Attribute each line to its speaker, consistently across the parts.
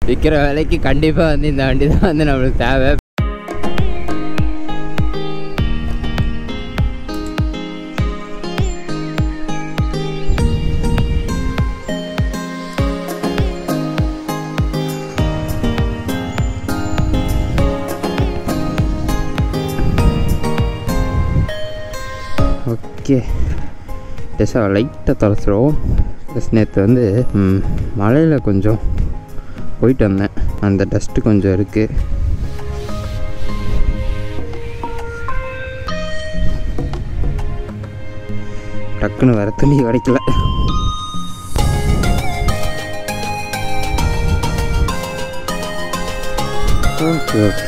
Speaker 1: விற்கிற விலைக்கு கண்டிப்பாக வந்து இந்த வண்டி தான் வந்து நம்மளுக்கு தேவை ஓகே டெஸ்ஸாக லைட்டாக தொலைச்சிருவோம் ப்ளஸ் நேற்று வந்து ம், மழையில் கொஞ்சம் போயிட்டு வந்தேன் அந்த டஸ்ட்டு கொஞ்சம் இருக்குது டக்குன்னு வர துணி கிடைக்கல ஓகே ஓகே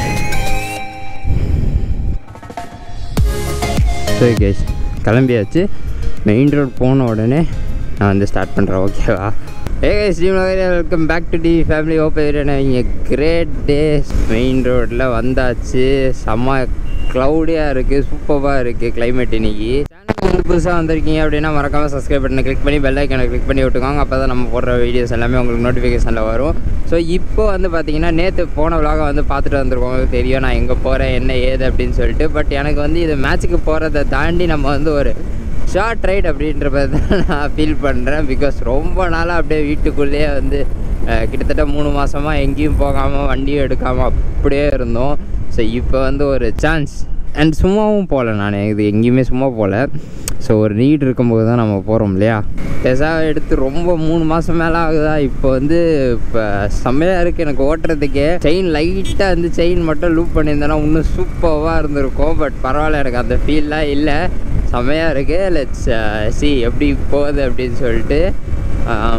Speaker 1: சரி கைஸ் கிளம்பியாச்சு மெயின் ரோட் போன உடனே நான் வந்து ஸ்டார்ட் பண்ணுறேன் ஓகேவா ஏ guys welcome back to the family open இங்கே கிரேட் டேஸ் மெயின் ரோட்டில் வந்தாச்சு செம்ம க்ளவுடியாக இருக்குது சூப்பராக இருக்குது கிளைமேட் இன்னைக்கு சேனல் வந்து புதுசாக வந்திருக்கீங்க அப்படின்னா மறக்காமல் சப்ஸ்கிரைப் பட்டனை கிளிக் பண்ணி பெல் ஐக்கனை கிளிக் பண்ணி விட்டுக்கோங்க அப்போ தான் நம்ம போடுற வீடியோஸ் எல்லாமே உங்களுக்கு நோட்டிஃபிகேஷனில் வரும் ஸோ இப்போ வந்து பார்த்தீங்கன்னா நேற்று போன விலாக வந்து பார்த்துட்டு வந்திருக்கோங்க தெரியும் நான் எங்கே போகிறேன் என்ன ஏது அப்படின்னு சொல்லிட்டு பட் எனக்கு வந்து இது மேட்ச்சுக்கு போகிறத தாண்டி நம்ம வந்து ஒரு ஷார்ட் ரைட் அப்படின்றத தான் நான் ஃபீல் பண்ணுறேன் பிகாஸ் ரொம்ப நாளாக அப்படியே வீட்டுக்குள்ளேயே வந்து அஹ், கிட்டத்தட்ட மூணு மாதமாக எங்கேயும் போகாமல் வண்டியும் எடுக்காமல் அப்படியே இருந்தோம் ஸோ இப்போ வந்து ஒரு சான்ஸ் அண்ட் சும்மாவும் போகல நான் இது எங்கேயுமே சும்மா போகல ஸோ ஒரு நீட் இருக்கும்போது தான் நம்ம போகிறோம் இல்லையா பெருசாக எடுத்து ரொம்ப மூணு மாதம் மேலே ஆகுதா இப்போ வந்து இப்போ செம்மையாக இருக்குது எனக்கு ஓட்டுறதுக்கே செயின் லைட்டாக வந்து செயின் மட்டும் லூப் பண்ணியிருந்தேன்னா இன்னும் சூப்பராக இருந்திருக்கும் பட் பரவாயில்ல எனக்கு அந்த ஃபீல்லாம் இல்லை செம்மையாக இருக்குது லெட்ஸ் சி எப்படி போகுது அப்படின்னு சொல்லிட்டு ஆஹ்,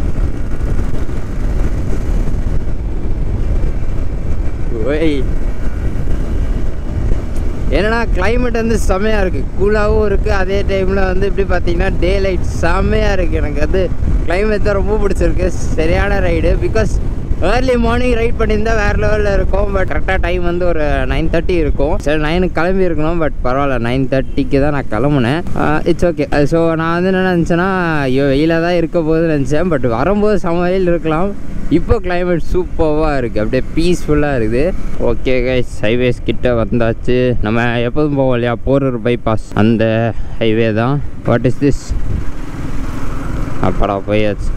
Speaker 1: ஓய் என்னன்னா climate வந்து செம்மையாக இருக்குது கூலாகவும் இருக்குது அதே டைமில் வந்து இப்படி பார்த்தீங்கன்னா டே லைட் செம்மையாக இருக்குது எனக்கு வந்து climate தான் ரொம்ப பிடிச்சிருக்கு சரியான ride because early morning ride பண்ணியிருந்தா வேறு லெவலில் இருக்கும் பட் கரெக்டாக டைம் வந்து ஒரு நைன் தேர்ட்டி இருக்கும் சரி நைனுக்கு கிளம்பி இருக்கணும் பட் பரவாயில்ல நைன் தேர்ட்டிக்கு தான் நான் கிளம்புனேன் இட்ஸ் ஓகே ஸோ நான் வந்து என்ன நினச்சேன்னா ஐயோ வெயிலாக தான் இருக்க போகுது நினச்சேன் பட் வரும்போது செம வெயில் இருக்கலாம் இப்போ climate சூப்பராக இருக்குது அப்படியே பீஸ்ஃபுல்லாக இருக்குது ஓகே கைஸ் ஹைவேஸ் கிட்ட வந்தாச்சு நம்ம எப்போதும் போவோம் இல்லையா போரூர் பைபாஸ் அந்த ஹைவே தான் வாட் இஸ் திஸ் அப்பாடா போயாச்சு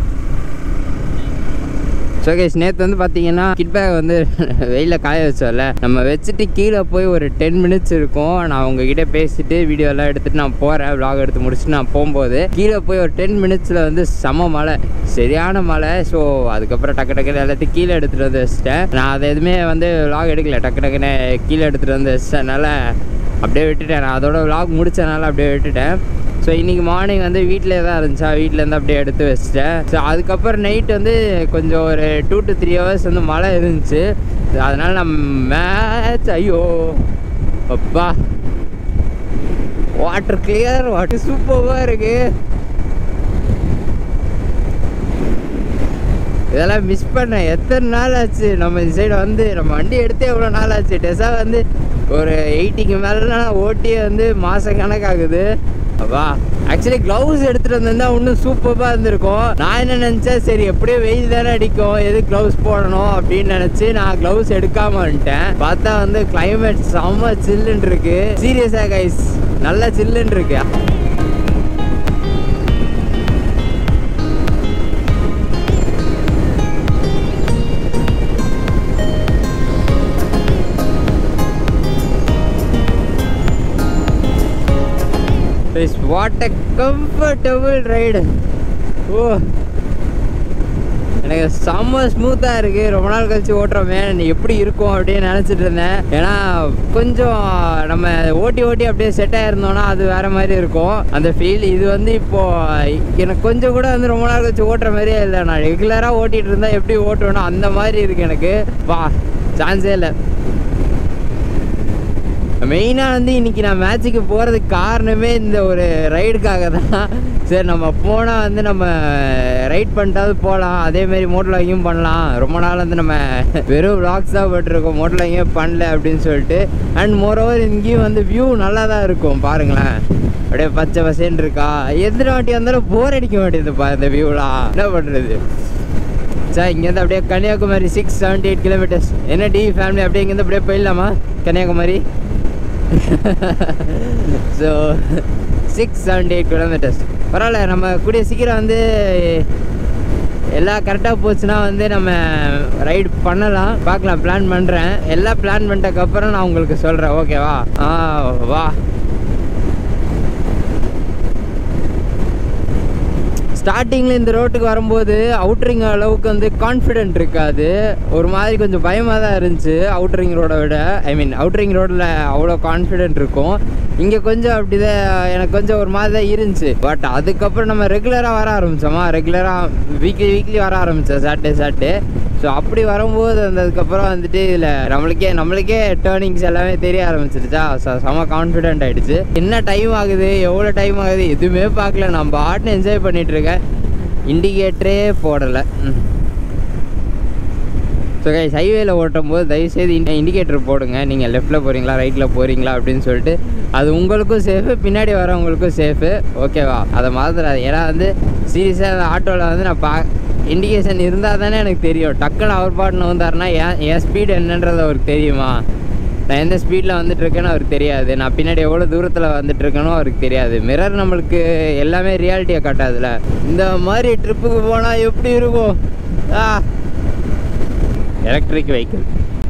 Speaker 1: ஸோ கைஸ் நேற்று வந்து பார்த்தீங்கன்னா கிட் பேக் வந்து வெயிலில் காய வச்சோம்ல நம்ம வச்சுட்டு கீழே போய் ஒரு டென் மினிட்ஸ் இருக்கும் நான் உங்ககிட்ட பேசிட்டு வீடியோ எல்லாம் எடுத்துட்டு நான் போகிறேன் vlog எடுத்து முடிச்சுட்டு நான் போகும்போது கீழே போய் ஒரு டென் மினிட்ஸில் வந்து செம மழை சரியான மழை ஸோ அதுக்கப்புறம் டக்கு டக்குன்னு எல்லாத்தையும் கீழே எடுத்துகிட்டு வந்து வச்சிட்டேன் நான் அதை எதுவுமே வந்து vlog எடுக்கல டக்கு டக்குன்னு கீழே எடுத்துகிட்டு வந்து வச்சதுனால அப்படியே விட்டுட்டேன் நான் அதோட vlog முடிச்சதுனால அப்படியே விட்டுட்டேன் ஸோ இன்றைக்கி மார்னிங் வந்து வீட்டிலே தான் இருந்துச்சா வீட்டிலேருந்து அப்படியே எடுத்து வச்சிட்டேன் ஸோ அதுக்கப்புறம் நைட் வந்து கொஞ்சம் ஒரு டூ டு த்ரீ ஹவர்ஸ் வந்து மழை இருந்துச்சு அதனால் நான் மேட்ச் ஐயோ அப்பா வாட்டர் கிளியர் வாட்டர் சூப்பராக இருக்குது இதெல்லாம் மிஸ் பண்ணேன் எத்தனை நாள் ஆச்சு நம்ம இந்த சைடு வந்து நம்ம வண்டி எடுத்தே எவ்வளோ நாள் ஆச்சு டெசா வந்து ஒரு எயிட்டிக்கு மேலாம் ஓட்டி வந்து மாதம் கணக்காகுது வா ஆக்சுவலி க்ளவுஸ் எடுத்துகிட்டு வந்திருந்தா இன்னும் சூப்பராக இருந்திருக்கும் நான் என்ன நினச்சேன் சரி எப்படியும் வெயில் தானே அடிக்கும் எது க்ளவுஸ் போடணும் அப்படின்னு நினச்சி நான் க்ளவுஸ் எடுக்காம வந்துட்டேன் பார்த்தா வந்து climate செம்ம சில்லுன்னு இருக்கு சீரியஸாக கைஸ் நல்லா சில்லுன்னு இருக்கு Guys, what a comfortable ride. ஓ எனக்கு செம்ம ஸ்மூத்தாக இருக்குது ரொம்ப நாள் கழிச்சு ஓட்டுறோமே எப்படி இருக்கும் அப்படின்னு நினச்சிட்டு இருந்தேன் ஏன்னா கொஞ்சம் நம்ம ஓட்டி ஓட்டி அப்படியே செட் ஆயிருந்தோம்னா அது வேற மாதிரி இருக்கும் அந்த ஃபீல் இது வந்து இப்போ எனக்கு கொஞ்சம் கூட வந்து ரொம்ப நாள் கழிச்சு ஓட்டுற மாதிரியே இல்லை நான் ரெகுலராக ஓட்டிகிட்டு இருந்தால் எப்படி ஓட்டுவேனோ அந்த மாதிரி இருக்கு எனக்கு வா சான்ஸே இல்லை மெயினாக வந்து இன்னைக்கு நான் மேட்ச்சுக்கு போகிறதுக்கு காரணமே இந்த ஒரு ரைடுக்காக தான் சரி நம்ம போனால் வந்து நம்ம ரைட் பண்ணிட்டாவது போகலாம் அதேமாரி மோட்டர் லாகியும் பண்ணலாம் ரொம்ப நாள் வந்து நம்ம வெறும் vlogs தான் போட்டிருக்கோம் மோட்டர் லாகியும் பண்ணல அப்படின்னு சொல்லிட்டு அண்ட் மோரோவர் இங்கேயும் வந்து வியூ நல்லா தான் இருக்கும் பாருங்களேன் அப்படியே பச்சை பசேன்னு இருக்கா எத்தனை வாட்டி வந்தாலும் போர் அடிக்க மாட்டேங்குதுப்பா இந்த வியூலாம் என்ன பண்ணுறது சார் இங்கேருந்து அப்படியே Kanyakumari six seventy eight kilometres என்ன டி ஃபேமிலி அப்படியே இங்கேருந்து அப்படியே போயிடலாமா Kanyakumari so six seventy eight kilometres பரவாயில்ல நம்ம கூடிய சீக்கிரம் வந்து எல்லாம் கரெக்டாக போச்சுன்னா வந்து நம்ம ரைடு பண்ணலாம் பார்க்கலாம் பிளான் பண்ணுறேன் எல்லாம் பிளான் பண்ணிட்டதுக்கப்புறம் நான் உங்களுக்கு சொல்கிறேன் ஓகேவா ஆ வா ஸ்டார்டிங்கில் இந்த ரோட்டுக்கு வரும்போது அவுட்ரிங் அளவுக்கு வந்து கான்ஃபிடென்ட் இருக்காது ஒரு மாதிரி கொஞ்சம் பயமாக தான் இருந்துச்சு அவுட்ரிங் ரோடை விட ஐ மீன் அவுட்ரிங் ரோடில் அவ்வளோ கான்ஃபிடென்ட் இருக்கும் இங்கே கொஞ்சம் அப்படிதான் எனக்கு கொஞ்சம் ஒரு மாதிரி தான் இருந்துச்சு பட் அதுக்கப்புறம் நம்ம ரெகுலராக வர ஆரம்பித்தோமா ரெகுலராக வீக்லி வீக்லி வர ஆரம்பித்தோம் சாட்டர்டே சாட்டர்டே ஸோ அப்படி வரும்போது அந்த அதுக்கப்புறம் வந்துட்டு இதில் நம்மளுக்கே நம்மளுக்கே டேர்னிங்ஸ் எல்லாமே தெரிய ஆரம்பிச்சிருச்சா ஸோ செம கான்ஃபிடென்ட் ஆகிடுச்சு என்ன டைம் ஆகுது எவ்வளோ டைம் ஆகுது எதுவுமே பார்க்கல நான் பாட்டுன்னு என்ஜாய் பண்ணிட்டு இருக்கேன் இண்டிகேட்டரே போடலை ஸோ கைஸ் ஹைவேல ஓட்டும் போது தயவுசெய்து இண்டி இண்டிகேட்டர் போடுங்க நீங்கள் லெஃப்ட்டில் போகிறீங்களா ரைட்டில் போகிறீங்களா அப்படின்னு சொல்லிட்டு அது உங்களுக்கும் சேஃபு பின்னாடி வரவங்களுக்கும் சேஃபு ஓகேவா அதை மறந்துடாது ஏன்னா வந்து சீரியஸாக ஆட்டோவில் வந்து நான் பா இண்டிகேஷன் இருந்தால் தானே எனக்கு தெரியும் டக்குன்னு அவர் பாட்டுன்னு வந்தாருன்னா என் என் ஸ்பீடு என்னன்றது அவருக்கு தெரியுமா நான் எந்த ஸ்பீடில் வந்துட்டு இருக்கேன்னு அவருக்கு தெரியாது நான் பின்னாடி எவ்வளோ தூரத்தில் வந்துட்டு இருக்கேனோ அவருக்கு தெரியாது மிரர் நம்மளுக்கு எல்லாமே ரியாலிட்டியை காட்டாதுல இந்த மாதிரி ட்ரிப்புக்கு போனால் எப்படி இருக்கும் ஆ எலக்ட்ரிக் வெஹிக்கிள்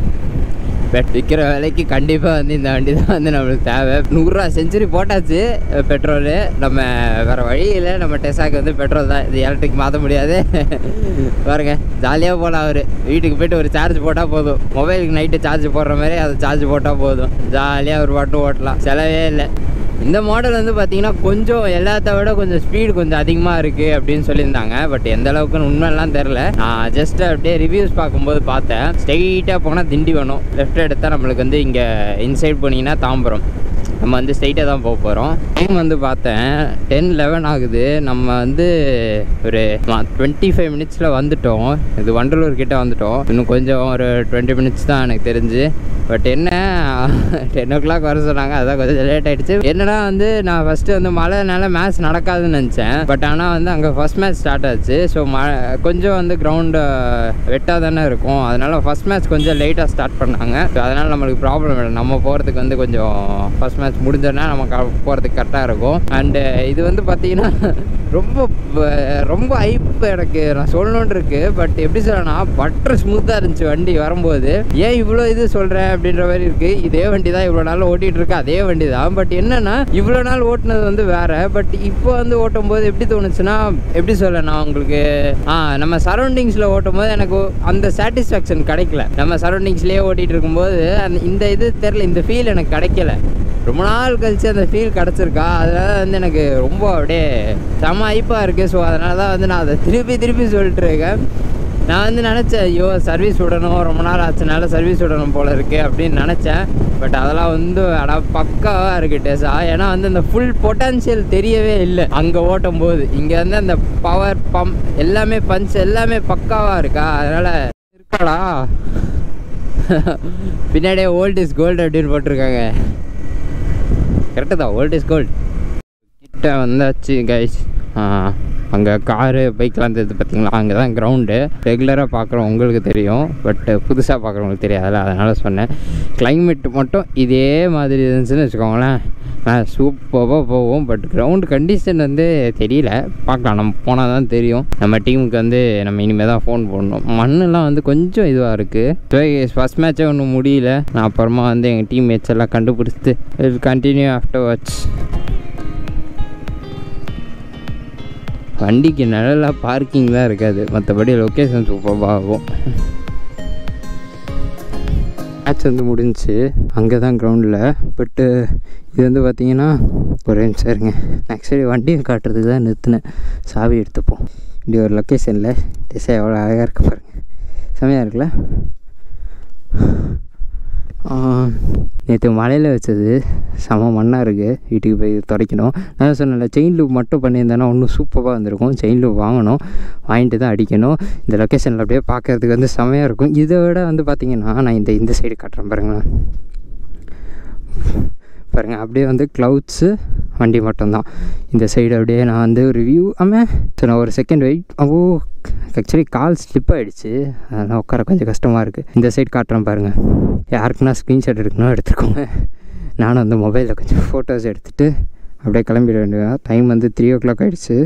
Speaker 1: பட் விற்கிற விலைக்கு கண்டிப்பாக வந்து இந்த வண்டி தான் வந்து நம்மளுக்கு தேவை நூறுரூவா செஞ்சுரி போட்டாச்சு பெட்ரோலு நம்ம வேறு வழியில் நம்ம டெசாக்கு வந்து பெட்ரோல் தான் இது எலக்ட்ரிக் மாற்ற முடியாது பாருங்க ஜாலியாக போகலாம் அவர் வீட்டுக்கு போயிட்டு ஒரு சார்ஜ் போட்டால் போதும் மொபைலுக்கு நைட்டு சார்ஜ் போடுற மாதிரி அதை சார்ஜ் போட்டால் போதும் ஜாலியாக ஒரு பாட்டு ஓட்டலாம் செலவே இல்லை இந்த மாடல் வந்து பார்த்தீங்கன்னா கொஞ்சம் எல்லாத்த விட கொஞ்சம் ஸ்பீடு கொஞ்சம் அதிகமாக இருக்குது அப்படின்னு சொல்லியிருந்தாங்க பட் எந்த அளவுக்குன்னு உண்மையெல்லாம் தெரில நான் ஜஸ்ட் அப்படியே ரிவ்யூஸ் பார்க்கும்போது பார்த்தேன் ஸ்ட்ரெயிட்டாக போனால் திண்டிவனம் லெஃப்ட் எடுத்தால் நம்மளுக்கு வந்து இங்கே இன்சைட் போனீங்கன்னா தாம்பரம் நம்ம வந்து ஸ்ட்ரைட்டாக தான் போக போகிறோம் டைம் வந்து பார்த்தேன் டென் லெவன் ஆகுது நம்ம வந்து ஒரு டுவெண்ட்டி ஃபைவ் மினிட்ஸில் வந்துட்டோம் இது வண்டலூர் கிட்ட வந்துட்டோம் இன்னும் கொஞ்சம் ஒரு டுவெண்ட்டி மினிட்ஸ் தான் எனக்கு தெரிஞ்சு பட் என்ன டென் ஓ கிளாக் வர சொன்னாங்க அதான் கொஞ்சம் லேட் ஆகிடுச்சு என்னன்னா வந்து நான் ஃபஸ்ட்டு வந்து மழைனால மேட்ச் நடக்காதுன்னு நினச்சேன் பட் ஆனால் வந்து அங்கே ஃபஸ்ட் மேட்ச் ஸ்டார்ட் ஆச்சு ஸோ ம கொஞ்சம் வந்து கிரவுண்டு வெட்டாக தானே இருக்கும் அதனால் ஃபஸ்ட் மேட்ச் கொஞ்சம் லேட்டாக ஸ்டார்ட் பண்ணாங்க ஸோ அதனால் நம்மளுக்கு ப்ராப்ளம் இல்லை நம்ம போகிறதுக்கு வந்து கொஞ்சம் ஃபஸ்ட் மேட்ச் முடிஞ்சோன்னா நம்ம போகிறதுக்கு கரெக்டாக இருக்கும் அண்டு இது வந்து பார்த்தீங்கன்னா ரொம்ப ப- ரொம்ப ஐப்பு எனக்கு நான் சொல்லணுன்னு இருக்கு பட் எப்படி சொல்லனா பட்டர் ஸ்மூத்தாக இருந்துச்சு வண்டி வரும்போது ஏன் இவ்வளோ இது சொல்கிறேன் அப்படின்ற மாதிரி இருக்கு இதே வண்டி தான் இவ்வளோ நாள் ஓட்டிகிட்டு இருக்கு அதே வண்டி தான் பட் என்னன்னா இவ்வளோ நாள் ஓட்டுனது வந்து வேற பட் இப்போ வந்து ஓட்டும் போது எப்படி தோணுச்சுன்னா எப்படி சொல்ல நான் உங்களுக்கு ஆ நம்ம சரௌண்டிங்ஸில் ஓட்டும் போது எனக்கு அந்த சாட்டிஸ்ஃபேக்ஷன் கிடைக்கல நம்ம சரௌண்டிங்ஸ்லேயே ஓட்டிகிட்டு இருக்கும்போது அந்த இந்த இது தெரில இந்த ஃபீல் எனக்கு கிடைக்கல ரொம்ப நாள் கழிச்சு அந்த ஃபீல் கிடச்சிருக்கா அதனால வந்து எனக்கு ரொம்ப அப்படியே செம ஐப்பாக இருக்குது ஸோ அதனால தான் வந்து நான் அதை திருப்பி திருப்பி சொல்லிட்டு இருக்கேன் நான் வந்து நினச்சேன் ஐயோ சர்வீஸ் விடணும் ரொம்ப நாள் ஆச்சுனால சர்வீஸ் விடணும் போல இருக்கு அப்படின்னு நினச்சேன் பட் அதெல்லாம் வந்து அடா பக்காவாக இருக்கு டேசா ஏன்னா வந்து அந்த ஃபுல் பொட்டன்ஷியல் தெரியவே இல்லை அங்கே ஓட்டும் போது இங்கே வந்து அந்த பவர் பம்ப் எல்லாமே பஞ்ச் எல்லாமே பக்காவாக இருக்கா அதனால் இருக்காடா பின்னாடியே ஓல்ட் இஸ் கோல்டு அப்படின்னு போட்டிருக்காங்க கரெக்டு தான் ஓல்ட் இஸ் கோல்ட் கிட்ட வந்தாச்சு கைஸ் அங்கே காரு பைக்லாம் தெரியுது பார்த்தீங்களா அங்கே தான் கிரவுண்டு ரெகுலராக பார்க்குறோம் உங்களுக்கு தெரியும் பட் புதுசாக பார்க்குறவங்களுக்கு தெரியாதுல்ல அதனால் சொன்னேன் climate மட்டும் இதே மாதிரி இருந்துச்சுன்னு வச்சுக்கோங்களேன் சூப்பராக போவோம் பட் கிரவுண்ட் கண்டிஷன் வந்து தெரியல பார்க்கலாம் நம்ம போனால் தான் தெரியும் நம்ம டீமுக்கு வந்து நம்ம இனிமேல் தான் ஃபோன் போடணும் மண்ணெல்லாம் வந்து கொஞ்சம் இதுவாக இருக்குது ஃபஸ்ட் மேட்சே ஒன்றும் முடியல நான் அப்புறமா வந்து எங்கள் டீம் மேட்ச் எல்லாம் கண்டுபிடிச்சிட்டு கண்டினியூ ஆஃப்டர் வாட்ச் வண்டிக்கு நிழலாக பார்க்கிங் தான் இருக்காது மற்றபடி லொக்கேஷன் சூப்பராக ஆகும் மேட்ச் வந்து முடிஞ்சுச்சு அங்கே தான் கிரவுண்டில் பட்டு இது வந்து பார்த்தீங்கன்னா ஒரே நிமிஷம் இருங்க ஆக்சுவலி வண்டியை காட்டுறதுக்கு தான் நிறுத்தினேன் சாவி எடுத்துப்போம் இப்படி ஒரு லொக்கேஷனில் டிசை எவ்வளோ அழகாக இருக்கு பாருங்க செமையாக இருக்குல்ல நேற்று மலையில் வச்சது செம மண்ணாக இருக்குது வீட்டுக்கு போய் துடைக்கணும் நான் சொன்னேன்ல செயின் லூப் மட்டும் பண்ணியிருந்தேன்னா இன்னும் சூப்பராக வந்திருக்கும் செயின் லூப் வாங்கணும் வாங்கிட்டு தான் அடிக்கணும் இந்த லொக்கேஷனில் அப்படியே பார்க்கறதுக்கு வந்து செமையாக இருக்கும் இதை விட வந்து பார்த்திங்கன்னா நான் இந்த இந்த சைடு காட்டுறேன் பாருங்களேன் பாருங்கள் அப்படியே வந்து க்ளவுட்ஸு வண்டி மட்டும்தான் இந்த சைடு அப்படியே நான் வந்து ஒரு வியூ ஆமாம் ஸோ நான் ஒரு செகண்ட் வெயிட் ஓ ஆக்சுவலி கால் ஸ்லிப் ஆகிடுச்சு அதெல்லாம் உட்கார கொஞ்சம் கஷ்டமாக இருக்குது இந்த சைடு காட்டுறேன் பாருங்கள் யாருக்குன்னா ஸ்க்ரீன்ஷாட் எடுக்கணும் எடுத்துக்கோங்க நானும் வந்து மொபைலில் கொஞ்சம் ஃபோட்டோஸ் எடுத்துகிட்டு அப்படியே கிளம்பிட வேண்டியதான் டைம் வந்து த்ரீ ஓ கிளாக் ஆகிடுச்சு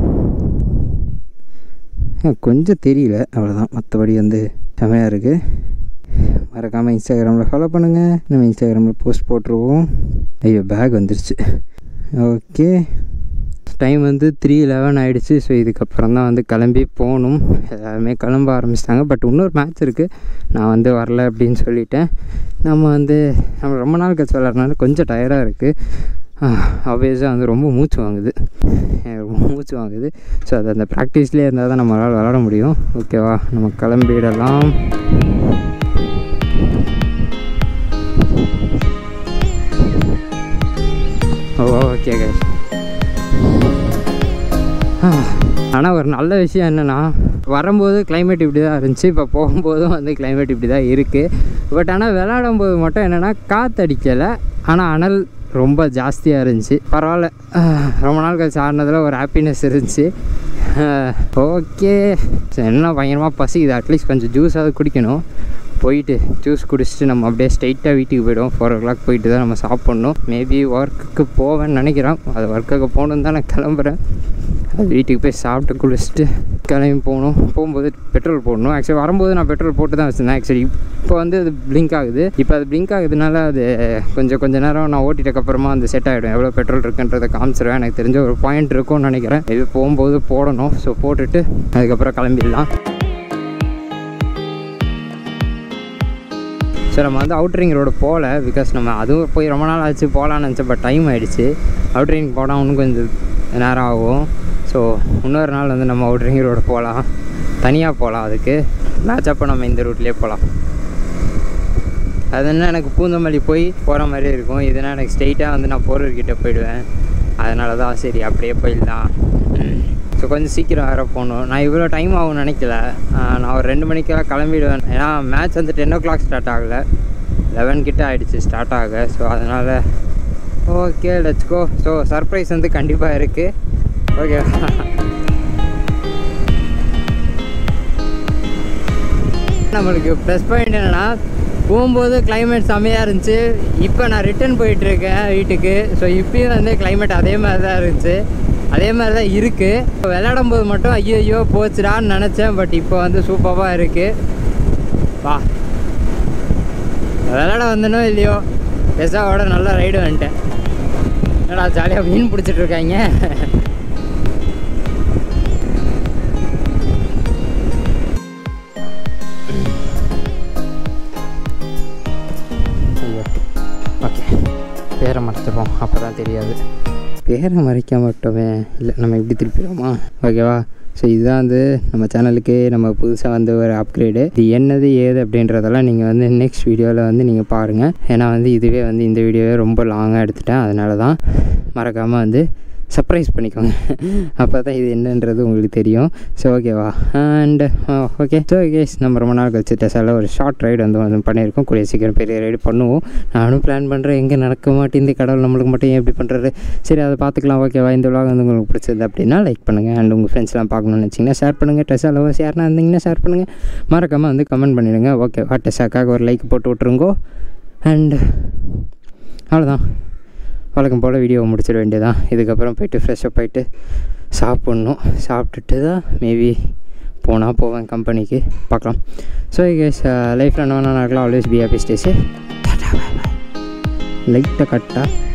Speaker 1: கொஞ்சம் தெரியல அவ்வளோதான் மற்றபடி வந்து செமையாக இருக்குது மறக்காமல் இன்ஸ்டாகிராமில் ஃபாலோ பண்ணுங்கள் நம்ம இன்ஸ்டாகிராமில் போஸ்ட் போட்டுருவோம் ஐயோ பேக் வந்துருச்சு ஓகே டைம் வந்து த்ரீ லெவன் ஆகிடுச்சு ஸோ இதுக்கப்புறம் தான் வந்து கிளம்பி போகணும் எல்லாருமே கிளம்ப ஆரம்பிச்சிட்டாங்க பட் இன்னொரு மேட்ச் இருக்குது நான் வந்து வரல அப்படின்னு சொல்லிட்டேன் நம்ம வந்து நம்ம ரொம்ப நாள் கழிச்சு விளாட்றதுனால கொஞ்சம் டயர்டாக இருக்குது ஆப்வியஸாக வந்து ரொம்ப மூச்சு வாங்குது எனக்கு ரொம்ப மூச்சு வாங்குது ஸோ அது அந்த ப்ராக்டிஸ்லேயே இருந்தால் தான் நம்மளால் விளாட முடியும் ஓகேவா நம்ம கிளம்பிடலாம் ஓ ஓகே கைஸ் ஆனால் ஒரு நல்ல விஷயம் என்னென்னா வரும்போது கிளைமேட் இப்படி தான் இருந்துச்சு இப்போ போகும்போதும் வந்து கிளைமேட் இப்படி தான் இருக்குது பட் ஆனால் விளாடும் போது மட்டும் என்னென்னா காற்றடிக்கலை ஆனால் அனல் ரொம்ப ஜாஸ்தியாக இருந்துச்சு பரவாயில்ல ரொம்ப நாள் கழிச்சு ஆடினதில் ஒரு ஹாப்பினஸ் இருந்துச்சு ஓகே என்ன பயங்கரமாக பசிக்குது அட்லீஸ்ட் கொஞ்சம் ஜூஸாவது குடிக்கணும் போயிட்டு ஜூஸ் குடிச்சிட்டு நம்ம அப்படியே ஸ்ட்ரைட்டாக வீட்டுக்கு போய்டுவோம் ஃபோர் ஓ கிளாக் போயிட்டு தான் நம்ம சாப்பிட்ணும் மேபி ஒர்க்குக்கு போவேன்னு நினைக்கிறேன் அது ஒர்க்குக்கு போகணுன்னு தான் நான் கிளம்புறேன் அது வீட்டுக்கு போய் சாப்பிட்டு குளிச்சுட்டு கிளம்பி போகணும் போகும்போது பெட்ரோல் போடணும் ஆக்சுவலி வரும்போது நான் பெட்ரோல் போட்டு தான் வச்சுருந்தேன் ஆக்சுவலி இப்போ வந்து அது பிளிங்க் ஆகுது இப்போ அது பிளிங்க் ஆகுதுனால அது கொஞ்சம் கொஞ்ச நேரம் நான் ஓட்டிட்டக்கப்புறமா அந்த செட் ஆகிடும் எவ்வளோ பெட்ரோல் இருக்குன்றதை காமிச்சிருவேன் எனக்கு தெரிஞ்ச ஒரு பாயிண்ட் இருக்கும்னு நினைக்கிறேன் இது போகும்போது போடணும் ஸோ போட்டுட்டு அதுக்கப்புறம் கிளம்பிடலாம் ஸோ நம்ம வந்து அவுட்ரிங் ரோடு போகல பிகாஸ் நம்ம அதுவும் போய் ரொம்ப நாள் ஆச்சு போகலான்னு நினச்சேன் பட் டைம் ஆகிடுச்சு அவுட்ரிங் போனால் இன்னும் கொஞ்சம் நேரம் ஆகும் ஸோ இன்னொரு நாள் வந்து நம்ம அவுட்ரிங் ரோடு போகலாம் தனியாக போகலாம் அதுக்கு மேட்ச் அப்போ நம்ம இந்த ரூட்லேயே போகலாம் அது என்ன எனக்கு பூந்தமல்லி போய் போகிற மாதிரி இருக்கும் இதுனா எனக்கு ஸ்ட்ரெயிட்டாக வந்து நான் போகிறவர்கிட்ட போயிடுவேன் அதனால தான் சரி அப்படியே போயிடலாம் ஸோ கொஞ்சம் சீக்கிரம் வேறு போகணும் நான் இவ்வளோ டைம் ஆகும்னு நினைக்கல நான் ஒரு ரெண்டு மணிக்கெல்லாம் கிளம்பிடுவேன் ஏன்னா மேட்ச் வந்து டென் ஓ கிளாக் ஸ்டார்ட் ஆகலை லெவன் கிட்ட ஆகிடுச்சு ஸ்டார்ட் ஆக ஸோ அதனால் okay let's go so surprise வந்து கண்டிப்பாக இருக்குது ஓகே நம்மளுக்கு ப்ளஸ் பாயிண்ட் என்னென்னா போகும்போது கிளைமேட் செம்மையாக இருந்துச்சு இப்போ நான் ரிட்டன் போயிட்டுருக்கேன் வீட்டுக்கு ஸோ இப்பயும் வந்து கிளைமேட் அதே மாதிரி தான் இருந்துச்சு அதே மாதிரி தான் இருக்குது இப்போ விளையாடும் போது மட்டும் ஐயோ ஐயோ போச்சுடான்னு நினச்சேன் பட் இப்போ வந்து சூப்பராக இருக்குது வா விளையாட வந்தனோ இல்லையோ பெருசாவோட நல்லா ரைடு வந்துட்டேன் என்னடா ஜாலியாக மீன் பிடிச்சிட்டு இருக்காங்க ஓகே பேரை மறைச்சிப்போம் அப்போ தான் தெரியாது பேரை மறைக்க மாட்டோமே இல்லை நம்ம எப்படி திருப்பிடுவோமா ஓகேவா ஸோ இதுதான் வந்து நம்ம சேனலுக்கு நம்ம புதுசாக வந்து ஒரு அப்கிரேடு இது என்னது ஏது அப்படின்றதெல்லாம் நீங்கள் வந்து நெக்ஸ்ட் வீடியோவில் வந்து நீங்கள் பாருங்கள் ஏன்னா வந்து இதுவே வந்து இந்த வீடியோவே ரொம்ப லாங்காக எடுத்துட்டேன் அதனால தான் மறக்காமல் வந்து சர்ப்ரைஸ் பண்ணிக்கோங்க அப்போ தான் இது என்னன்றது உங்களுக்கு தெரியும் ஸோ ஓகேவா அண்ட் ஓகே ஸோ கேஸ் நம்ம ரொம்ப நாள் கழிச்சு டெசாவில் ஒரு ஷார்ட் ரைடு வந்து வந்து பண்ணியிருக்கோம் கூடிய சீக்கிரம் பெரிய ரைடு பண்ணுவோம் நானும் பிளான் பண்ணுறேன் எங்கே நடக்க மாட்டேங்குது கடவுள் நம்மளுக்கு மட்டும் ஏன் எப்படி பண்ணுறது சரி அதை பார்த்துக்கலாம் ஓகேவா இந்த விலாக் வந்து உங்களுக்கு பிடிச்சது அப்படின்னா லைக் பண்ணுங்கள் அண்ட் உங்கள் ஃப்ரெண்ட்ஸ்லாம் பார்க்கணும்னு வச்சிங்கன்னா ஷேர் பண்ணுங்கள் டெசா லவர்ஸ் யாருனா இருந்தீங்கன்னா ஷேர் பண்ணுங்கள் மறக்காமல் வந்து கமெண்ட் பண்ணிவிடுங்க ஓகேவா டெசாக்காக ஒரு லைக் போட்டு விட்ருங்கோ அண்ட் அவ்வளோதான் வழக்கம் போல் வீடியோவை முடிச்சிட வேண்டியதான் இதுக்கப்புறம் போயிட்டு ஃப்ரெஷ்ஷப் ஆகிட்டு சாப்பிட்ணும் சாப்பிட்டுட்டு தான் மேபி போனால் போவேன் கம்பெனிக்கு பார்க்கலாம் ஸோ கேஸ் லைஃப்பில் என்ன வேணால் நடக்கலாம் ஆல்வேஸ் பி ஹாப்பி ஸ்டேஸு லைட்டாக கரெக்டாக